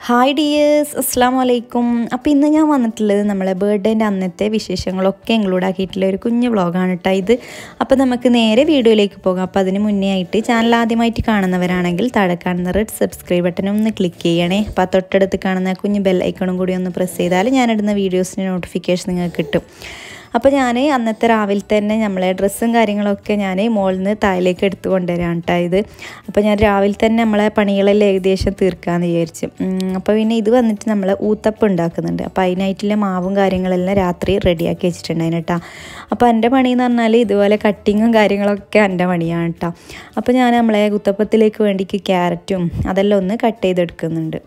hi dears അസ്സാം വലൈക്കും അപ്പോൾ ഇന്ന് ഞാൻ വന്നിട്ടുള്ളത് നമ്മളെ ബർത്ത്ഡേൻ്റെ അന്നത്തെ വിശേഷങ്ങളൊക്കെ ഇൻക്ലൂഡ് ആക്കിയിട്ടുള്ള ഒരു കുഞ്ഞു വ്ളോഗാണ് കേട്ടോ ഇത് അപ്പോൾ നമുക്ക് നേരെ വീഡിയോയിലേക്ക് പോകാം അപ്പോൾ അതിന് മുന്നേ ആയിട്ട് ചാനൽ ആദ്യമായിട്ട് കാണുന്നവരാണെങ്കിൽ താഴെ കാണുന്ന റെഡ് സബ്സ്ക്രൈബ് ബട്ടൺ ഒന്ന് ക്ലിക്ക് ചെയ്യണേ അപ്പോൾ ആ തൊട്ടടുത്ത് കാണുന്ന കുഞ്ഞു ബെൽ ഐക്കണും കൂടി ഒന്ന് പ്രസ് ചെയ്താൽ ഞാനിടുന്ന വീഡിയോസിൻ്റെ നോട്ടിഫിക്കേഷൻ നിങ്ങൾക്ക് കിട്ടും അപ്പോൾ ഞാൻ അന്നത്തെ രാവിലെ തന്നെ നമ്മളെ ഡ്രസ്സും കാര്യങ്ങളൊക്കെ ഞാൻ മുകളിൽ നിന്ന് താഴേക്ക് എടുത്ത് കൊണ്ടുവരാണ് കേട്ടോ ഇത് അപ്പോൾ ഞാൻ രാവിലെ തന്നെ നമ്മളെ പണികളെല്ലാം ഏകദേശം തീർക്കാമെന്ന് വിചാരിച്ചു അപ്പോൾ പിന്നെ ഇത് വന്നിട്ട് നമ്മൾ ഊത്തപ്പം ഉണ്ടാക്കുന്നുണ്ട് അപ്പോൾ അതിനായിട്ടുള്ള മാവും കാര്യങ്ങളെല്ലാം രാത്രി റെഡിയാക്കി വെച്ചിട്ടുണ്ടായിരുന്നു കേട്ടോ അപ്പോൾ എൻ്റെ പണി എന്ന് പറഞ്ഞാൽ ഇതുപോലെ കട്ടിങ്ങും കാര്യങ്ങളൊക്കെ എൻ്റെ പണിയാണ് കേട്ടോ അപ്പോൾ ഞാൻ നമ്മളെ ഊത്തപ്പത്തിലേക്ക് വേണ്ടിക്ക് ക്യാരറ്റും അതെല്ലാം ഒന്ന് കട്ട് ചെയ്തെടുക്കുന്നുണ്ട്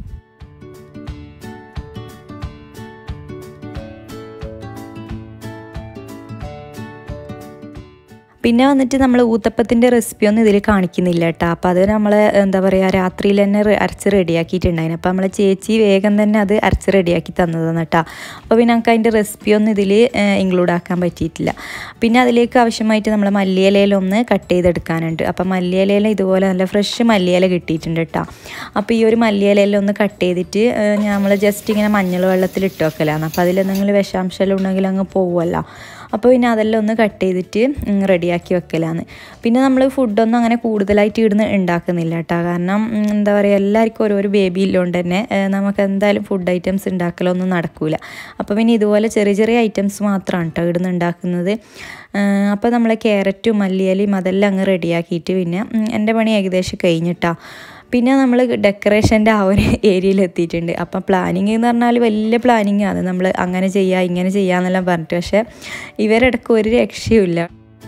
പിന്നെ വന്നിട്ട് നമ്മൾ ഊത്തപ്പത്തിൻ്റെ റെസിപ്പി ഒന്നും ഇതിൽ കാണിക്കുന്നില്ല കേട്ടോ അപ്പോൾ അത് നമ്മൾ എന്താ പറയുക രാത്രിയിൽ തന്നെ അരച്ച് റെഡിയാക്കിയിട്ടുണ്ടായിരുന്നു അപ്പോൾ നമ്മളെ ചേച്ചി വേഗം തന്നെ അത് അരച്ച് റെഡിയാക്കി തന്നതാണ് കേട്ടോ അപ്പോൾ പിന്നെ നമുക്ക് അതിൻ്റെ റെസിപ്പി ഒന്നും ഇതിൽ ഇൻക്ലൂഡ് ആക്കാൻ പറ്റിയിട്ടില്ല പിന്നെ അതിലേക്ക് ആവശ്യമായിട്ട് നമ്മൾ മല്ലിയിലയിലൊന്ന് കട്ട് ചെയ്തെടുക്കാനുണ്ട് അപ്പോൾ മല്ലിയിലയിൽ ഇതുപോലെ നല്ല ഫ്രഷ് മല്ലിയില കിട്ടിയിട്ടുണ്ട് കേട്ടോ അപ്പോൾ ഈ ഒരു മല്ലിയിലയെല്ലാം ഒന്ന് കട്ട് ചെയ്തിട്ട് നമ്മൾ ജസ്റ്റ് ഇങ്ങനെ മഞ്ഞൾ വെള്ളത്തിൽ ഇട്ട് വെക്കലാണ് അപ്പോൾ അതിലെന്തെങ്കിലും വിഷാംശം ഉണ്ടെങ്കിൽ അങ്ങ് പോകുമല്ലോ അപ്പോൾ പിന്നെ അതെല്ലാം ഒന്ന് കട്ട് ചെയ്തിട്ട് റെഡിയാക്കി വെക്കലാണ് പിന്നെ നമ്മൾ ഫുഡൊന്നും അങ്ങനെ കൂടുതലായിട്ട് ഇടുന്ന് ഉണ്ടാക്കുന്നില്ല കേട്ടോ കാരണം എന്താ പറയുക എല്ലാവർക്കും ഓരോരോ ബേബി ഇല്ലോണ്ട് തന്നെ നമുക്ക് എന്തായാലും ഫുഡ് ഐറ്റംസ് ഉണ്ടാക്കലൊന്നും നടക്കില്ല അപ്പോൾ പിന്നെ ഇതുപോലെ ചെറിയ ചെറിയ ഐറ്റംസ് മാത്രമാണ് കേട്ടോ ഇടുന്ന് ഉണ്ടാക്കുന്നത് അപ്പോൾ നമ്മൾ ക്യാരറ്റും മല്ലിയലയും അതെല്ലാം അങ്ങ് റെഡിയാക്കിയിട്ട് പിന്നെ എൻ്റെ പണി ഏകദേശം കഴിഞ്ഞിട്ടാ പിന്നെ നമ്മൾ ഡെക്കറേഷൻ്റെ ആ ഒരു ഏരിയയിൽ എത്തിയിട്ടുണ്ട് അപ്പം പ്ലാനിങ് എന്ന് പറഞ്ഞാൽ വലിയ പ്ലാനിങ് ആണ് നമ്മൾ അങ്ങനെ ചെയ്യുക ഇങ്ങനെ ചെയ്യാന്നെല്ലാം പറഞ്ഞിട്ട് പക്ഷേ ഇവരിടക്ക് ഒരു രക്ഷയുമില്ല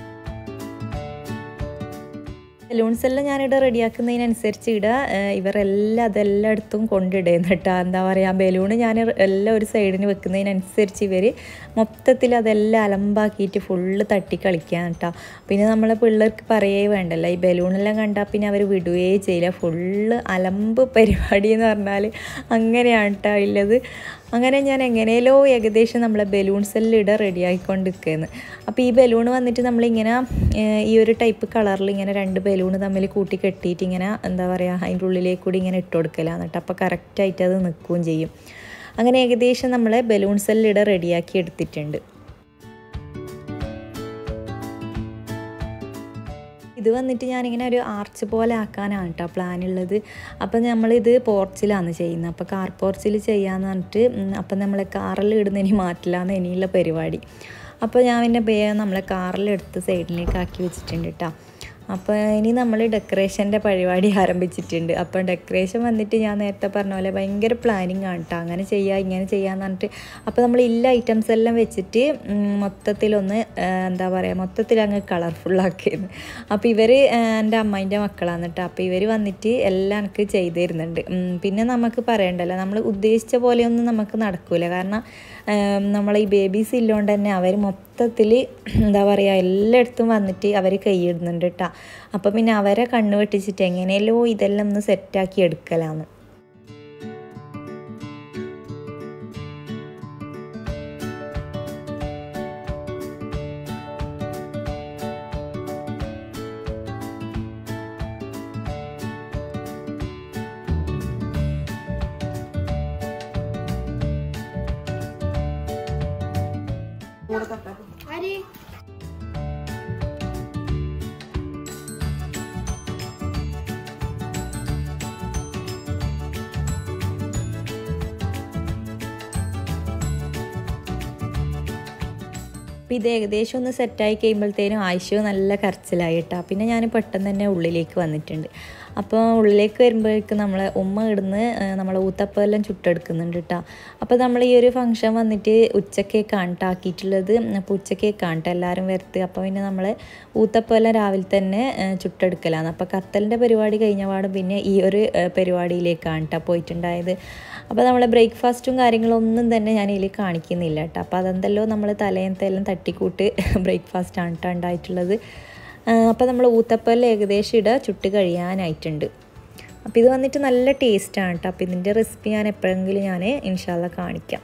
ബലൂൺസ് എല്ലാം ഞാനിവിടെ റെഡിയാക്കുന്നതിനനുസരിച്ച് ഇടുക ഇവരെല്ലാം അതെല്ലായിടത്തും കൊണ്ടിടുന്നു കേട്ടോ എന്താ പറയുക ബലൂൺ ഞാൻ എല്ലാം ഒരു സൈഡിന് വെക്കുന്നതിനനുസരിച്ച് ഇവർ മൊത്തത്തിൽ അതെല്ലാം അലമ്പാക്കിയിട്ട് ഫുള്ള് തട്ടി കളിക്കാൻ കേട്ടോ പിന്നെ നമ്മളെ പിള്ളേർക്ക് പറയേ വേണ്ടല്ലോ ഈ ബലൂണെല്ലാം കണ്ടാൽ പിന്നെ അവർ വിടുകയേ ചെയ്യില്ല ഫുള്ള് അലമ്പ് പരിപാടി എന്ന് പറഞ്ഞാൽ അങ്ങനെയാണ് കേട്ടോ ഉള്ളത് അങ്ങനെ ഞാൻ എങ്ങനെയല്ലോ ഏകദേശം നമ്മളെ ബലൂൺസ് എല്ലാം ഇട റെഡിയാക്കിക്കൊണ്ട് നിൽക്കുന്നത് അപ്പോൾ ഈ ബലൂൺ വന്നിട്ട് നമ്മളിങ്ങനെ ഈ ഒരു ടൈപ്പ് കളറിൽ ഇങ്ങനെ രണ്ട് ബലൂൺ തമ്മിൽ കൂട്ടി കെട്ടിയിട്ട് ഇങ്ങനെ എന്താ പറയുക അതിൻ്റെ ഉള്ളിലേക്ക് കൂടി ഇങ്ങനെ ഇട്ട് കൊടുക്കലാണ് കേട്ടോ അപ്പോൾ കറക്റ്റായിട്ട് അത് നിൽക്കുകയും ചെയ്യും അങ്ങനെ ഏകദേശം നമ്മളെ ബലൂൺസ് എല്ലാം ഇട റെഡിയാക്കി എടുത്തിട്ടുണ്ട് ഇത് വന്നിട്ട് ഞാനിങ്ങനെ ഒരു ആർച്ച് പോലെ ആക്കാനാണ് കേട്ടോ പ്ലാൻ ഉള്ളത് അപ്പം നമ്മളിത് പോർച്ചിലാണ് ചെയ്യുന്നത് അപ്പോൾ കാർ പോർച്ചിൽ ചെയ്യാന്ന് പറഞ്ഞിട്ട് അപ്പം നമ്മളെ കാറിൽ ഇടുന്ന ഇനി മാറ്റില്ലാന്ന് ഇനിയുള്ള പരിപാടി അപ്പോൾ ഞാൻ പിന്നെ വേഗം നമ്മളെ കാറിലെടുത്ത് സൈഡിലേക്ക് ആക്കി വെച്ചിട്ടുണ്ട് കേട്ടോ അപ്പോൾ ഇനി നമ്മൾ ഡെക്കറേഷൻ്റെ പരിപാടി ആരംഭിച്ചിട്ടുണ്ട് അപ്പോൾ ഡെക്കറേഷൻ വന്നിട്ട് ഞാൻ നേരത്തെ പറഞ്ഞ പോലെ ഭയങ്കര പ്ലാനിങ് ആണ് കേട്ടോ അങ്ങനെ ചെയ്യുക ഇങ്ങനെ ചെയ്യാന്ന് പറഞ്ഞിട്ട് അപ്പോൾ നമ്മൾ ഇല്ല ഐറ്റംസ് എല്ലാം വെച്ചിട്ട് മൊത്തത്തിലൊന്ന് എന്താ പറയുക മൊത്തത്തിൽ അങ്ങ് കളർഫുള്ളാക്കിയത് അപ്പോൾ ഇവർ എൻ്റെ അമ്മേൻ്റെ മക്കളാണ് കേട്ടോ അപ്പോൾ ഇവർ വന്നിട്ട് എല്ലാം എനിക്ക് ചെയ്തു തരുന്നുണ്ട് പിന്നെ നമുക്ക് പറയണ്ടല്ലോ നമ്മൾ ഉദ്ദേശിച്ച പോലെയൊന്നും നമുക്ക് നടക്കില്ല കാരണം നമ്മളെ ഈ ബേബീസ് ഇല്ലോണ്ട് തന്നെ അവർ മൊത്തത്തിൽ എന്താ പറയുക എല്ലായിടത്തും വന്നിട്ട് അവർ കൈയിടുന്നുണ്ട് കേട്ടോ അപ്പോൾ പിന്നെ അവരെ കണ്ണ് വെട്ടിച്ചിട്ട് എങ്ങനെയല്ലോ ഇതെല്ലാം ഒന്ന് സെറ്റാക്കി എടുക്കലാണ് അരി അപ്പോൾ ഇത് ഏകദേശം ഒന്ന് സെറ്റായി കഴിയുമ്പോഴത്തേനും ആയിഷു നല്ല കരച്ചിലായി കേട്ടോ പിന്നെ ഞാൻ പെട്ടെന്ന് തന്നെ ഉള്ളിലേക്ക് വന്നിട്ടുണ്ട് അപ്പോൾ ഉള്ളിലേക്ക് വരുമ്പോഴേക്കും നമ്മൾ ഉമ്മ ഇടുന്ന് നമ്മളെ ഊത്തപ്പെല്ലാം ചുട്ടെടുക്കുന്നുണ്ട് കേട്ടോ അപ്പോൾ നമ്മൾ ഈ ഒരു ഫംഗ്ഷൻ വന്നിട്ട് ഉച്ചക്കേക്കാണ് കേട്ടോ ആക്കിയിട്ടുള്ളത് അപ്പോൾ ഉച്ചക്കേക്കാണ് കേട്ടോ എല്ലാവരും വരത്ത് അപ്പോൾ പിന്നെ നമ്മൾ ഊത്തപ്പെല്ലാം രാവിലെ തന്നെ ചുട്ടെടുക്കലാണ് അപ്പോൾ കത്തലിൻ്റെ പരിപാടി കഴിഞ്ഞ പാടും പിന്നെ ഈ ഒരു പരിപാടിയിലേക്കാണ് കേട്ടോ പോയിട്ടുണ്ടായത് അപ്പോൾ നമ്മളെ ബ്രേക്ക്ഫാസ്റ്റും കാര്യങ്ങളൊന്നും തന്നെ ഞാൻ ഇതിൽ കാണിക്കുന്നില്ല കേട്ടോ അപ്പോൾ അതെന്തല്ലോ നമ്മൾ തലേന്നത്തെല്ലാം തട്ടിക്കൂട്ട് ബ്രേക്ക്ഫാസ്റ്റാണ് കേട്ടോ ഉണ്ടായിട്ടുള്ളത് അപ്പോൾ നമ്മൾ ഊത്തപ്പല്ലാം ഏകദേശം ഇട ചുട്ട് കഴിയാനായിട്ടുണ്ട് അപ്പോൾ ഇത് വന്നിട്ട് നല്ല ടേസ്റ്റാണ് കേട്ടോ അപ്പോൾ ഇതിൻ്റെ റെസിപ്പി ഞാൻ എപ്പോഴെങ്കിലും ഞാൻ ഇൻഷാല്ല കാണിക്കാം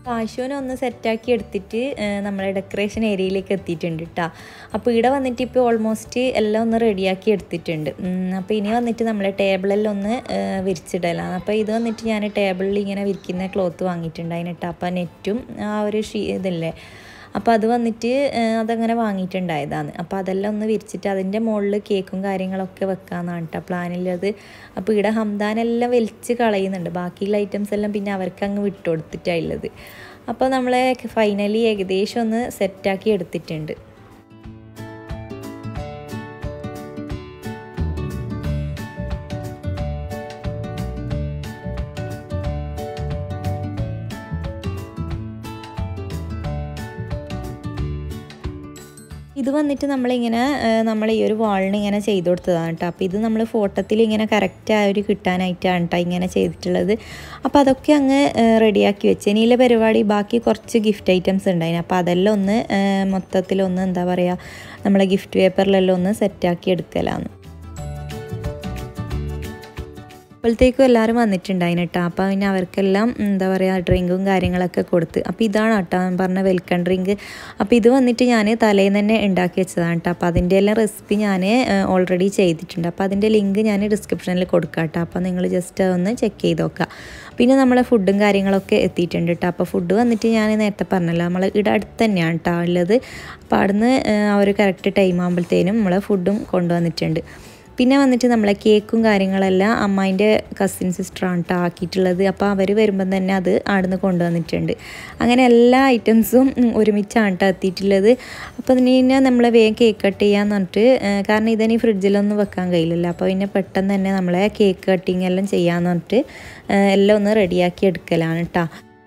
ആശുവിനെ ഒന്ന് സെറ്റാക്കി എടുത്തിട്ട് നമ്മളെ ഡെക്കറേഷൻ ഏരിയയിലേക്ക് എത്തിയിട്ടുണ്ട് കേട്ടോ അപ്പോൾ ഇവിടെ വന്നിട്ട് ഇപ്പോൾ ഓൾമോസ്റ്റ് എല്ലാം ഒന്ന് റെഡിയാക്കി എടുത്തിട്ടുണ്ട് അപ്പോൾ ഇനി വന്നിട്ട് നമ്മളെ ടേബിളെല്ലാം ഒന്ന് വിരിച്ചിടലാണ് അപ്പോൾ ഇത് വന്നിട്ട് ഞാൻ ടേബിളിൽ ഇങ്ങനെ വിരിക്കുന്ന ക്ലോത്ത് വാങ്ങിയിട്ടുണ്ട് അതിനിട്ട് അപ്പോൾ നെറ്റും ആ ഒരു ഷീ ഇതില്ലേ അപ്പോൾ അത് വന്നിട്ട് അതങ്ങനെ വാങ്ങിയിട്ടുണ്ടായതാണ് അപ്പോൾ അതെല്ലാം ഒന്ന് വിരിച്ചിട്ട് അതിൻ്റെ മുകളിൽ കേക്കും കാര്യങ്ങളൊക്കെ വെക്കാമെന്നാണ് കേട്ടോ പ്ലാനിലത് അപ്പോൾ ഇവിടെ ഹംദാനെല്ലാം വലിച്ച് കളയുന്നുണ്ട് ബാക്കിയുള്ള ഐറ്റംസ് എല്ലാം പിന്നെ അവർക്ക് അങ്ങ് വിട്ടു കൊടുത്തിട്ടുള്ളത് അപ്പോൾ നമ്മളെ ഫൈനലി ഏകദേശം ഒന്ന് സെറ്റാക്കി എടുത്തിട്ടുണ്ട് ഇത് വന്നിട്ട് നമ്മളിങ്ങനെ നമ്മൾ ഈ ഒരു വാളിന് ഇങ്ങനെ ചെയ്ത് കൊടുത്തതാണ് കേട്ടോ അപ്പോൾ ഇത് നമ്മൾ ഫോട്ടോത്തിൽ ഇങ്ങനെ കറക്റ്റ് ആ ഒരു കിട്ടാനായിട്ടാണ് കേട്ടോ ഇങ്ങനെ ചെയ്തിട്ടുള്ളത് അപ്പോൾ അതൊക്കെ അങ്ങ് റെഡിയാക്കി വെച്ച് ഇനിയിലെ പരിപാടി ബാക്കി കുറച്ച് ഗിഫ്റ്റ് ഐറ്റംസ് ഉണ്ടായിന് അപ്പോൾ അതെല്ലാം ഒന്ന് മൊത്തത്തിലൊന്ന് എന്താ പറയുക നമ്മളെ ഗിഫ്റ്റ് പേപ്പറിലെല്ലാം ഒന്ന് സെറ്റാക്കി എടുക്കലാണ് അപ്പോഴത്തേക്കും എല്ലാവരും വന്നിട്ടുണ്ടായിന് കേട്ടോ അപ്പോൾ പിന്നെ അവർക്കെല്ലാം എന്താ പറയുക ഡ്രിങ്കും കാര്യങ്ങളൊക്കെ കൊടുത്ത് അപ്പോൾ ഇതാണ് കേട്ടോ ഞാൻ പറഞ്ഞ വെൽക്കം ഡ്രിങ്ക് അപ്പോൾ ഇത് വന്നിട്ട് ഞാൻ തലേന്ന് തന്നെ ഉണ്ടാക്കി വെച്ചതാണ് കേട്ടോ അപ്പോൾ അതിൻ്റെ എല്ലാം റെസിപ്പി ഞാൻ ഓൾറെഡി ചെയ്തിട്ടുണ്ട് അപ്പോൾ അതിൻ്റെ ലിങ്ക് ഞാൻ ഡിസ്ക്രിപ്ഷനിൽ കൊടുക്കാം കേട്ടോ അപ്പോൾ നിങ്ങൾ ജസ്റ്റ് ഒന്ന് ചെക്ക് ചെയ്ത് നോക്കുക പിന്നെ നമ്മളെ ഫുഡും കാര്യങ്ങളൊക്കെ എത്തിയിട്ടുണ്ട് കേട്ടോ അപ്പോൾ ഫുഡ് വന്നിട്ട് ഞാൻ നേരത്തെ പറഞ്ഞല്ലോ നമ്മൾ ഇവിടെ അടുത്ത് തന്നെയാണ് കേട്ടോ ഉള്ളത് അപ്പോൾ അവിടുന്ന് ആ ഒരു കറക്റ്റ് ടൈം ആകുമ്പോഴത്തേനും നമ്മളെ ഫുഡും കൊണ്ടുവന്നിട്ടുണ്ട് പിന്നെ വന്നിട്ട് നമ്മളെ കേക്കും കാര്യങ്ങളെല്ലാം അമ്മായിൻ്റെ കസിൻ സിസ്റ്ററാണ് കേട്ടോ ആക്കിയിട്ടുള്ളത് അപ്പോൾ അവർ വരുമ്പം തന്നെ അത് ആടുന്ന് കൊണ്ടുവന്നിട്ടുണ്ട് അങ്ങനെ എല്ലാ ഐറ്റംസും ഒരുമിച്ചാണ് കേട്ടോ എത്തിയിട്ടുള്ളത് അപ്പോൾ അതിന് പിന്നെ നമ്മൾ വേഗം കേക്ക് കട്ട് ചെയ്യാന്ന് പറഞ്ഞിട്ട് കാരണം ഇതിനി ഫ്രിഡ്ജിലൊന്നും വെക്കാൻ കഴിയില്ലല്ലോ അപ്പോൾ പിന്നെ പെട്ടെന്ന് തന്നെ നമ്മളെ കേക്ക് കട്ടിങ് എല്ലാം ചെയ്യാന്ന് പറഞ്ഞിട്ട് എല്ലാം ഒന്ന് റെഡിയാക്കി എടുക്കലാണ് കേട്ടോ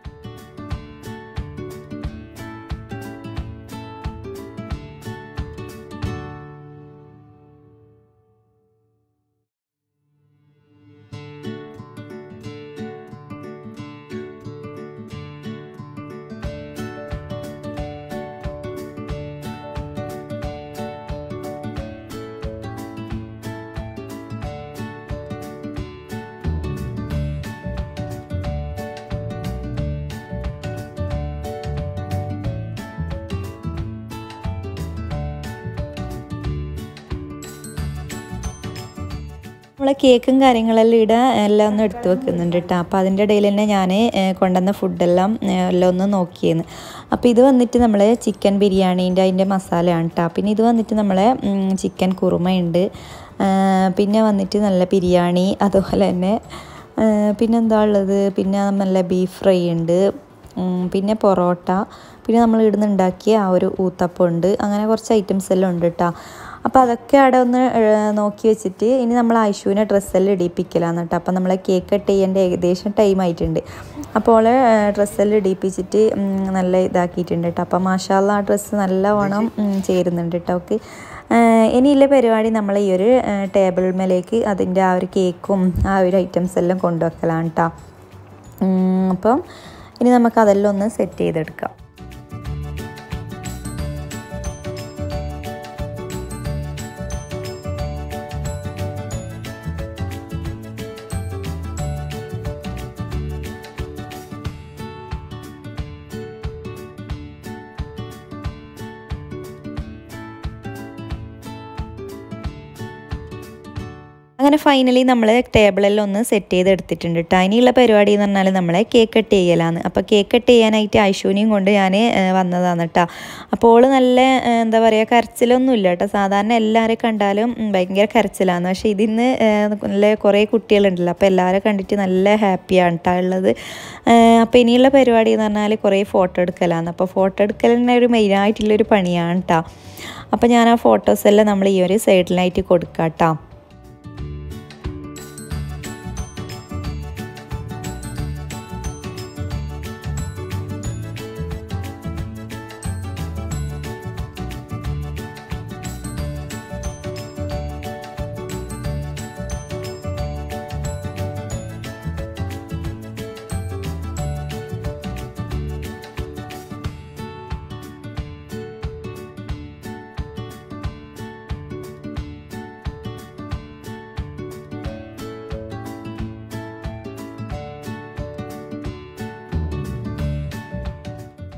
നമ്മളെ കേക്കും കാര്യങ്ങളെല്ലാം ഇടാൻ എല്ലാം ഒന്ന് എടുത്ത് വെക്കുന്നുണ്ട് കേട്ടോ അപ്പോൾ അതിൻ്റെ ഇടയിൽ തന്നെ ഞാൻ കൊണ്ടുവന്ന ഫുഡെല്ലാം എല്ലാം ഒന്ന് നോക്കിയെന്ന് അപ്പോൾ ഇത് വന്നിട്ട് നമ്മൾ ചിക്കൻ ബിരിയാണീൻ്റെ അതിൻ്റെ മസാലയാണ് കേട്ടോ പിന്നെ ഇത് വന്നിട്ട് നമ്മളെ ചിക്കൻ കുറുമയുണ്ട് പിന്നെ വന്നിട്ട് നല്ല ബിരിയാണി അതുപോലെ തന്നെ പിന്നെ എന്താ ഉള്ളത് പിന്നെ നല്ല ബീഫ് ഫ്രൈ ഉണ്ട് പിന്നെ പൊറോട്ട പിന്നെ നമ്മൾ ഇവിടുന്ന് ഉണ്ടാക്കിയ ആ ഒരു ഊത്തപ്പം ഉണ്ട് അങ്ങനെ കുറച്ച് ഐറ്റംസ് എല്ലാം ഉണ്ട് കേട്ടോ അപ്പോൾ അതൊക്കെ അവിടെ ഒന്ന് നോക്കി വെച്ചിട്ട് ഇനി നമ്മൾ ഐഷുവിനെ ഡ്രസ്സെല്ലാം ഇടിപ്പിക്കലാന്ന് കേട്ടോ അപ്പോൾ നമ്മളെ കേക്ക് കട്ട് ചെയ്യേണ്ട ഏകദേശം ടൈം ആയിട്ടുണ്ട് അപ്പോൾ ഡ്രസ്സെല്ലാം ഇടിപ്പിച്ചിട്ട് നല്ല ഇതാക്കിയിട്ടുണ്ട് കേട്ടോ അപ്പോൾ മാഷാല്ല ആ ഡ്രസ്സ് നല്ലവണ്ണം ചേരുന്നുണ്ട് കേട്ടോ ഓക്കെ ഇനിയുള്ള പരിപാടി നമ്മൾ ഈ ഒരു ടേബിൾ മേലേക്ക് അതിൻ്റെ ആ ഒരു കേക്കും ആ ഒരു ഐറ്റംസ് എല്ലാം കൊണ്ടുവെക്കലാണ് കേട്ടോ അപ്പം ഇനി നമുക്ക് അതെല്ലാം ഒന്ന് സെറ്റ് ചെയ്തെടുക്കാം അങ്ങനെ ഫൈനലി നമ്മൾ ടേബിളെല്ലാം ഒന്ന് സെറ്റ് ചെയ്ത് എടുത്തിട്ടുണ്ട് കേട്ടോ ഇനിയുള്ള പരിപാടി എന്ന് പറഞ്ഞാൽ നമ്മളെ കേക്ക് കട്ട് ചെയ്യലാണ് അപ്പോൾ കേക്ക് കട്ട് ചെയ്യാനായിട്ട് ഐശൂനിയും കൊണ്ട് ഞാൻ വന്നതാണ് കേട്ടോ അപ്പോൾ ഓള് നല്ല എന്താ പറയുക കരച്ചിലൊന്നും ഇല്ല കേട്ടോ സാധാരണ എല്ലാവരെയും കണ്ടാലും ഭയങ്കര കരച്ചിലാണ് പക്ഷേ ഇതിന്ന് നല്ല കുറേ കുട്ടികളുണ്ടല്ലോ അപ്പോൾ എല്ലാവരും കണ്ടിട്ട് നല്ല ഹാപ്പിയാണ് കേട്ടോ ഉള്ളത് അപ്പോൾ ഇനിയുള്ള പരിപാടി എന്ന് പറഞ്ഞാൽ കുറേ ഫോട്ടോ എടുക്കലാണ് അപ്പോൾ ഫോട്ടോ എടുക്കൽ തന്നെ ഒരു മെയിനായിട്ടുള്ളൊരു പണിയാണ് കേട്ടോ അപ്പോൾ ഞാൻ ആ ഫോട്ടോസ് എല്ലാം നമ്മൾ ഈ ഒരു സൈഡിലായിട്ട് കൊടുക്കാം കേട്ടോ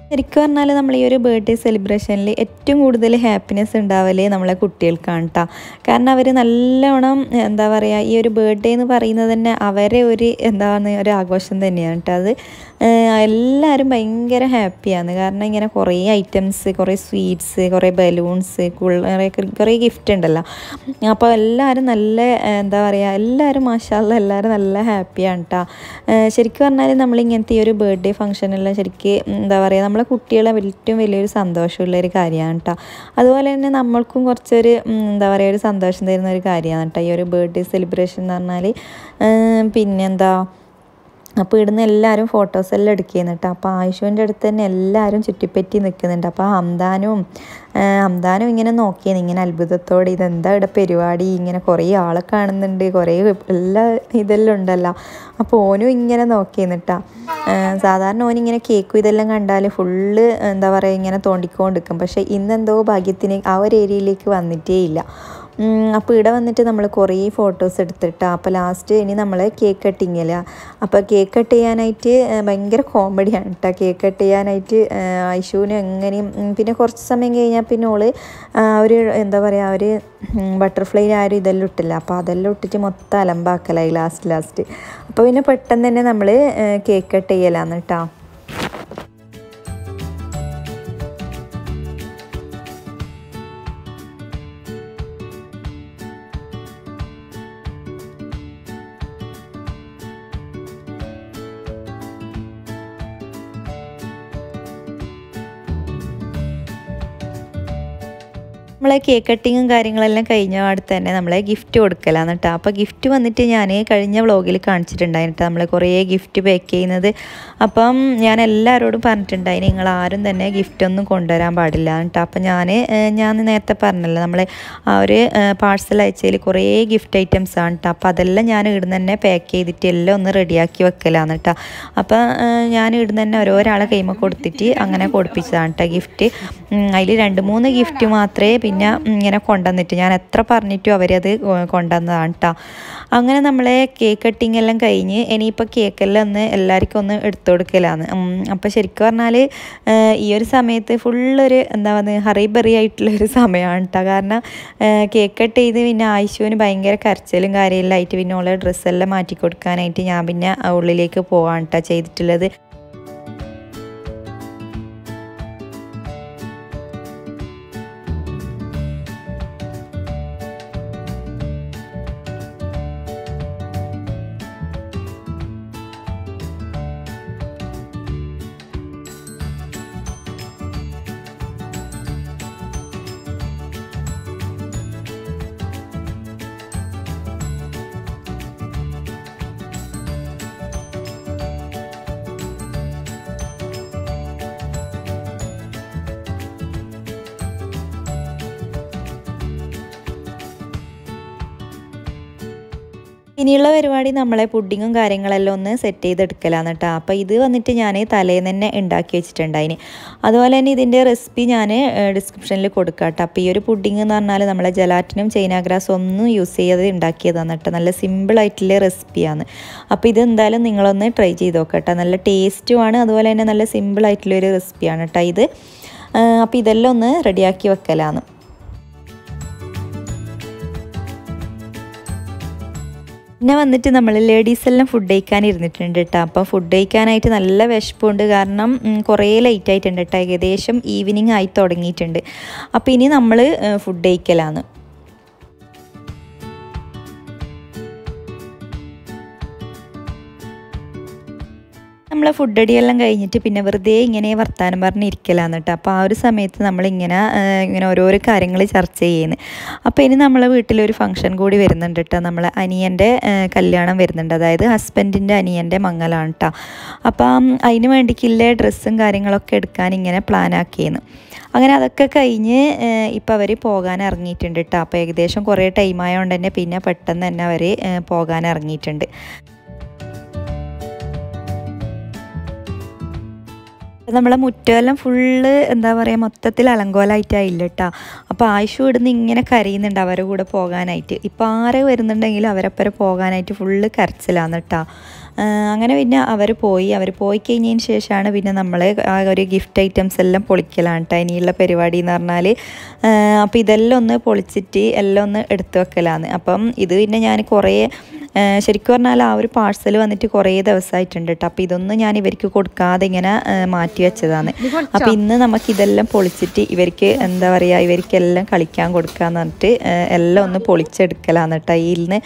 ശരിക്കും പറഞ്ഞാൽ നമ്മൾ ഈ ഒരു ബർത്ത്ഡേ സെലിബ്രേഷനിൽ ഏറ്റവും കൂടുതൽ ഹാപ്പിനെസ് ഉണ്ടാവല് നമ്മളെ കുട്ടികൾക്കാണ് കേട്ടോ കാരണം അവർ നല്ലോണം എന്താ പറയുക ഈ ഒരു ബർത്ത്ഡേ എന്ന് പറയുന്നത് തന്നെ അവരെ ഒരു എന്താണ് ഒരു ആഘോഷം തന്നെയാണ് കേട്ടോ അത് എല്ലാവരും ഭയങ്കര ഹാപ്പിയാണ് കാരണം ഇങ്ങനെ കുറേ ഐറ്റംസ് കുറേ സ്വീറ്റ്സ് കുറേ ബലൂൺസ് കുറേ കുറേ ഗിഫ്റ്റ് ഉണ്ടല്ലോ അപ്പോൾ എല്ലാവരും നല്ല എന്താ പറയുക എല്ലാവരും മാഷാല്ല എല്ലാവരും നല്ല ഹാപ്പിയാണ് കേട്ടോ ശരിക്കും പറഞ്ഞാൽ നമ്മൾ ഇങ്ങനത്തെ ഈ ഒരു ബർത്ത്ഡേ ഫംഗ്ഷനെല്ലാം ശരിക്കും എന്താ പറയുക നമ്മളെ കുട്ടികളെ ഏറ്റവും വലിയൊരു സന്തോഷമുള്ള ഒരു കാര്യമാണ് കേട്ടോ അതുപോലെ തന്നെ നമ്മൾക്കും കുറച്ചൊരു എന്താ പറയുക ഒരു സന്തോഷം തരുന്ന ഒരു കാര്യമാണ് കേട്ടോ ഈ ഒരു ബർത്ത്ഡേ സെലിബ്രേഷൻ എന്ന് പറഞ്ഞാൽ പിന്നെന്താ അപ്പോൾ ഇവിടുന്ന് എല്ലാവരും ഫോട്ടോസ് എല്ലാം എടുക്കുന്നു കേട്ടോ അപ്പോൾ ആയുഷുവിൻ്റെ അടുത്ത് തന്നെ എല്ലാവരും ചുറ്റിപ്പറ്റി നിൽക്കുന്നുണ്ട് അപ്പോൾ ഹംദാനും ഹംദാനും ഇങ്ങനെ നോക്കിയാണ് ഇങ്ങനെ അത്ഭുതത്തോടെ ഇതെന്താ ഇവിടെ പരിപാടി ഇങ്ങനെ കുറേ ആളെ കാണുന്നുണ്ട് കുറേ എല്ലാ ഇതെല്ലാം ഉണ്ടല്ലോ അപ്പോൾ ഓനും ഇങ്ങനെ നോക്കിയെന്ന് കേട്ടോ സാധാരണ ഓനിങ്ങനെ കേക്കും ഇതെല്ലാം കണ്ടാൽ ഫുള്ള് എന്താ പറയുക ഇങ്ങനെ തോണ്ടിക്കൊണ്ടിരിക്കും പക്ഷേ ഇന്നെന്തോ ഭാഗ്യത്തിന് ആ ഒരു ഏരിയയിലേക്ക് വന്നിട്ടേ ഇല്ല അപ്പോൾ ഇവിടെ വന്നിട്ട് നമ്മൾ കുറേ ഫോട്ടോസ് എടുത്തിട്ട് അപ്പോൾ ലാസ്റ്റ് ഇനി നമ്മൾ കേക്ക് കട്ടിങ്ങില്ല അപ്പോൾ കേക്ക് കട്ട് ചെയ്യാനായിട്ട് ഭയങ്കര കോമഡിയാണ് കേട്ടോ കേക്ക് കട്ട് ചെയ്യാനായിട്ട് ഐഷുവിന് എങ്ങനെയും പിന്നെ കുറച്ച് സമയം കഴിഞ്ഞാൽ പിന്നെ ഓള് ഒരു എന്താ പറയുക ഒരു ബട്ടർഫ്ലൈ ആരും ഇതെല്ലാം ഇട്ടില്ല അപ്പോൾ അതെല്ലാം ഇട്ടിട്ട് മൊത്തം അലമ്പാക്കലായി ലാസ്റ്റ് ലാസ്റ്റ് അപ്പോൾ പിന്നെ പെട്ടെന്ന് തന്നെ നമ്മൾ കേക്ക് കട്ട് ചെയ്യലാന്ന് കേട്ടോ നമ്മളെ കേക്ക് കട്ടിങ്ങും കാര്യങ്ങളെല്ലാം കഴിഞ്ഞ പാടെ തന്നെ നമ്മളെ ഗിഫ്റ്റ് കൊടുക്കലാണ് കേട്ടോ അപ്പോൾ ഗിഫ്റ്റ് വന്നിട്ട് ഞാൻ കഴിഞ്ഞ വ്ളോഗിൽ കാണിച്ചിട്ടുണ്ടായിരുന്നു നമ്മൾ കുറേ ഗിഫ്റ്റ് പാക്ക് ചെയ്യുന്നത് അപ്പം ഞാൻ എല്ലാവരോടും പറഞ്ഞിട്ടുണ്ടായി നിങ്ങൾ ആരും തന്നെ ഗിഫ്റ്റ് ഒന്നും കൊണ്ടുവരാൻ പാടില്ല കേട്ടോ അപ്പം ഞാൻ ഞാൻ നേരത്തെ പറഞ്ഞല്ലോ നമ്മൾ ആ ഒരു പാഴ്സൽ അയച്ചതിൽ കുറേ ഗിഫ്റ്റ് ഐറ്റംസ് ആണ് കേട്ടോ അപ്പോൾ അതെല്ലാം ഞാൻ ഇവിടുന്ന് തന്നെ പാക്ക് ചെയ്തിട്ട് എല്ലാം ഒന്ന് റെഡിയാക്കി വെക്കലാണ് കേട്ടോ അപ്പോൾ ഞാൻ ഇവിടുന്ന് തന്നെ ഓരോരാളെ കൈമ കൊടുത്തിട്ട് അങ്ങനെ കൊടുപ്പിച്ചതാണ് കേട്ടോ ഗിഫ്റ്റ് അതിൽ രണ്ട് മൂന്ന് ഗിഫ്റ്റ് മാത്രമേ പിന്നെ ഇങ്ങനെ കൊണ്ടുവന്നിട്ട് ഞാൻ എത്ര പറഞ്ഞിട്ടും അവരത് കൊണ്ടുവന്നതാണ് കേട്ടോ അങ്ങനെ നമ്മളെ കേക്ക് കട്ടിങ് എല്ലാം കഴിഞ്ഞ് ഇനിയിപ്പോൾ കേക്കെല്ലാം ഒന്ന് എല്ലാവർക്കും ഒന്ന് എടുത്തു കൊടുക്കലാണ് അപ്പോൾ ശരിക്കും പറഞ്ഞാൽ ഈ ഒരു സമയത്ത് ഫുള്ളൊരു എന്താ പറയുക ഹറിബറി ആയിട്ടുള്ളൊരു സമയമാണ് കേട്ടോ കാരണം കേക്ക് കട്ട് ചെയ്ത് പിന്നെ ആയിശുവിന് ഭയങ്കര കരച്ചിലും കാര്യമെല്ലാം ആയിട്ട് പിന്നെ ഉള്ള ഡ്രസ്സെല്ലാം മാറ്റി കൊടുക്കാനായിട്ട് ഞാൻ പിന്നെ ഉള്ളിലേക്ക് പോവാണ് കേട്ടോ ചെയ്തിട്ടുള്ളത് ഇനിയുള്ള പരിപാടി നമ്മളെ പുഡിങ്ങും കാര്യങ്ങളെല്ലാം ഒന്ന് സെറ്റ് ചെയ്തെടുക്കലാണ് കേട്ടോ അപ്പോൾ ഇത് വന്നിട്ട് ഞാൻ തലേന്ന് തന്നെ ഉണ്ടാക്കി വെച്ചിട്ടുണ്ടായിന് അതുപോലെ തന്നെ ഇതിൻ്റെ റെസിപ്പി ഞാൻ ഡിസ്ക്രിപ്ഷനിൽ കൊടുക്കാം കേട്ടോ അപ്പോൾ ഈ ഒരു പുഡിങ് എന്ന് പറഞ്ഞാൽ നമ്മളെ ജലാറ്റിനും ചൈന ഗ്രാസും ഒന്നും യൂസ് ചെയ്യാതെ ഉണ്ടാക്കിയതാണ് കേട്ടോ നല്ല സിമ്പിളായിട്ടുള്ള റെസിപ്പിയാണ് അപ്പോൾ ഇത് എന്തായാലും നിങ്ങളൊന്ന് ട്രൈ ചെയ്ത് നോക്കാം കേട്ടോ നല്ല ടേസ്റ്റുമാണ് അതുപോലെ തന്നെ നല്ല സിമ്പിളായിട്ടുള്ള ഒരു റെസിപ്പിയാണ് കേട്ടോ ഇത് അപ്പോൾ ഇതെല്ലാം ഒന്ന് റെഡിയാക്കി വെക്കലാണ് പിന്നെ വന്നിട്ട് നമ്മൾ ലേഡീസ് എല്ലാം ഫുഡ് കഴിക്കാൻ ഇരുന്നിട്ടുണ്ട് കേട്ടോ അപ്പം ഫുഡ് കഴിക്കാനായിട്ട് നല്ല വിശപ്പുണ്ട് കാരണം കുറേ ലേറ്റ് ആയിട്ടുണ്ട് കേട്ടോ ഏകദേശം ഈവനിങ് ആയി തുടങ്ങിയിട്ടുണ്ട് അപ്പോൾ ഇനി നമ്മൾ ഫുഡ് കഴിക്കലാണ് നമ്മളെ ഫുഡ് അടിയെല്ലാം കഴിഞ്ഞിട്ട് പിന്നെ വെറുതെ ഇങ്ങനെ വർത്താനം പറഞ്ഞ് ഇരിക്കലാന്ന് കേട്ടോ അപ്പോൾ ആ ഒരു സമയത്ത് നമ്മളിങ്ങനെ ഇങ്ങനെ ഓരോരോ കാര്യങ്ങൾ ചർച്ച ചെയ്യുന്നു അപ്പോൾ ഇനി നമ്മളെ വീട്ടിലൊരു ഫംഗ്ഷൻ കൂടി വരുന്നുണ്ട് കേട്ടോ നമ്മളെ അനിയൻ്റെ കല്യാണം വരുന്നുണ്ട് അതായത് ഹസ്ബൻഡിൻ്റെ അനിയൻ്റെ മംഗലാണ് കേട്ടോ അപ്പം അതിന് വേണ്ടിക്കില്ല ഡ്രസ്സും കാര്യങ്ങളൊക്കെ എടുക്കാൻ ഇങ്ങനെ പ്ലാൻ ആക്കിയെന്ന് അങ്ങനെ അതൊക്കെ കഴിഞ്ഞ് ഇപ്പോൾ അവർ പോകാൻ ഇറങ്ങിയിട്ടുണ്ട് കേട്ടോ അപ്പോൾ ഏകദേശം കുറേ ടൈം ആയതുകൊണ്ട് തന്നെ പിന്നെ പെട്ടെന്ന് തന്നെ അവർ പോകാൻ ഇറങ്ങിയിട്ടുണ്ട് നമ്മളെ മുറ്റമെല്ലാം ഫുള്ള് എന്താ പറയുക മൊത്തത്തിൽ അലങ്കോലമായിട്ടായില്ല കേട്ടോ അപ്പോൾ ആയുഷ് ഇവിടുന്ന് ഇങ്ങനെ കരയുന്നുണ്ട് അവരെ കൂടെ പോകാനായിട്ട് ഇപ്പോൾ ആരെ വരുന്നുണ്ടെങ്കിലും അവരപ്പരെ പോകാനായിട്ട് ഫുള്ള് കരച്ചിലാണ് കേട്ടോ ആ, അങ്ങനെ പിന്നെ അവർ പോയി അവർ പോയി കഴിഞ്ഞതിന് ശേഷമാണ് പിന്നെ നമ്മൾ ആ ഒരു ഗിഫ്റ്റ് ഐറ്റംസ് എല്ലാം പൊളിക്കലാണ് കേട്ടോ ഇനിയുള്ള പരിപാടി എന്ന് പറഞ്ഞാൽ അപ്പോൾ ഇതെല്ലാം ഒന്ന് പൊളിച്ചിട്ട് എല്ലാം ഒന്ന് എടുത്തു വെക്കലാന്ന് അപ്പം ഇത് പിന്നെ ഞാൻ കുറേ ആ, ശരിക്കും പറഞ്ഞാൽ ആ ഒരു പാഴ്സൽ വന്നിട്ട് കുറേ ദിവസമായിട്ടുണ്ട് കേട്ടോ അപ്പോൾ ഇതൊന്നും ഞാൻ ഇവർക്ക് കൊടുക്കാതെ ഇങ്ങനെ ആ, മാറ്റി വെച്ചതാണ് അപ്പോൾ ഇന്ന് നമുക്ക് ഇതെല്ലാം പൊളിച്ചിട്ട് ഇവർക്ക് എന്താ പറയുക ഇവർക്കെല്ലാം കളിക്കാൻ കൊടുക്കാന്ന് പറഞ്ഞിട്ട് ആ, എല്ലാം ഒന്ന് പൊളിച്ചെടുക്കലാന്ന് കേട്ടോ ഇതിൽ നിന്ന്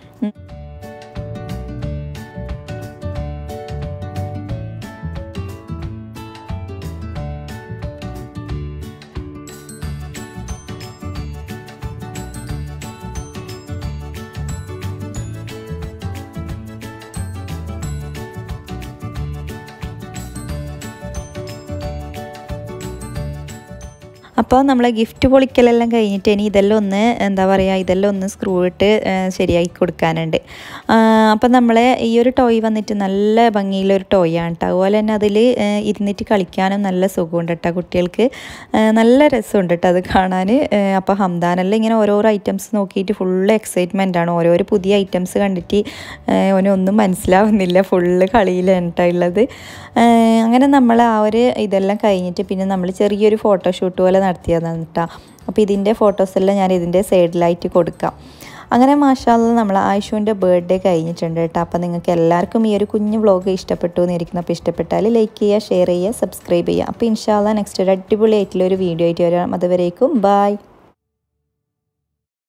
അപ്പോൾ നമ്മളെ ഗിഫ്റ്റ് പൊളിക്കലെല്ലാം കഴിഞ്ഞിട്ട് ഇനി ഇതെല്ലാം ഒന്ന് എന്താ പറയുക ഇതെല്ലാം ഒന്ന് സ്ക്രൂ ഇട്ട് ആ, ശരിയാക്കി കൊടുക്കാനുണ്ട് അപ്പം നമ്മളെ ഈ ഒരു ടോയ് വന്നിട്ട് നല്ല ഭംഗിയുള്ളൊരു ടോയ് ആണ് കേട്ടോ അതുപോലെ തന്നെ അതിൽ ഇരുന്നിട്ട് കളിക്കാനും നല്ല സുഖമുണ്ട് കേട്ടോ കുട്ടികൾക്ക് ആ, നല്ല രസമുണ്ട് കേട്ടോ അത് കാണാൻ അപ്പോൾ ഹംദാനെല്ലാം ഇങ്ങനെ ഓരോരോ ഐറ്റംസ് നോക്കിയിട്ട് ഫുള്ള് എക്സൈറ്റ്മെൻ്റ് ആണ് ഓരോരോ പുതിയ ഐറ്റംസ് കണ്ടിട്ട് ആ, ഓനൊന്നും മനസ്സിലാവുന്നില്ല ഫുള്ള് കളിയിലാണ് കേട്ടോ ഉള്ളത് ആ, അങ്ങനെ നമ്മൾ ആ ഒരു ഇതെല്ലാം കഴിഞ്ഞിട്ട് പിന്നെ നമ്മൾ ചെറിയൊരു ഫോട്ടോഷൂട്ട് പോലെ നടത്തിയതാണ് കേട്ടോ അപ്പോൾ ഇതിൻ്റെ ഫോട്ടോസ് എല്ലാം ഞാൻ ഇതിൻ്റെ സൈഡിലായിട്ട് കൊടുക്കാം അങ്ങനെ മാഷാല്ല നമ്മൾ ആയിഷുവിൻ്റെ ബർത്ത്ഡേ കഴിഞ്ഞിട്ടുണ്ട് കേട്ടോ അപ്പോൾ നിങ്ങൾക്ക് എല്ലാവർക്കും ഈ ഒരു കുഞ്ഞു വ്ളോഗ് ഇഷ്ടപ്പെട്ടു എന്നിരിക്കുന്നു അപ്പോൾ ഇഷ്ടപ്പെട്ടാൽ ലൈക്ക് ചെയ്യുക ഷെയർ ചെയ്യുക സബ്സ്ക്രൈബ് ചെയ്യുക അപ്പോൾ ഇൻഷാല്ല നെക്സ്റ്റ് ഒരു അടിപൊളിയായിട്ടുള്ള ഒരു വീഡിയോ ആയിട്ട് വരാം അതുവരേക്കും ബായ്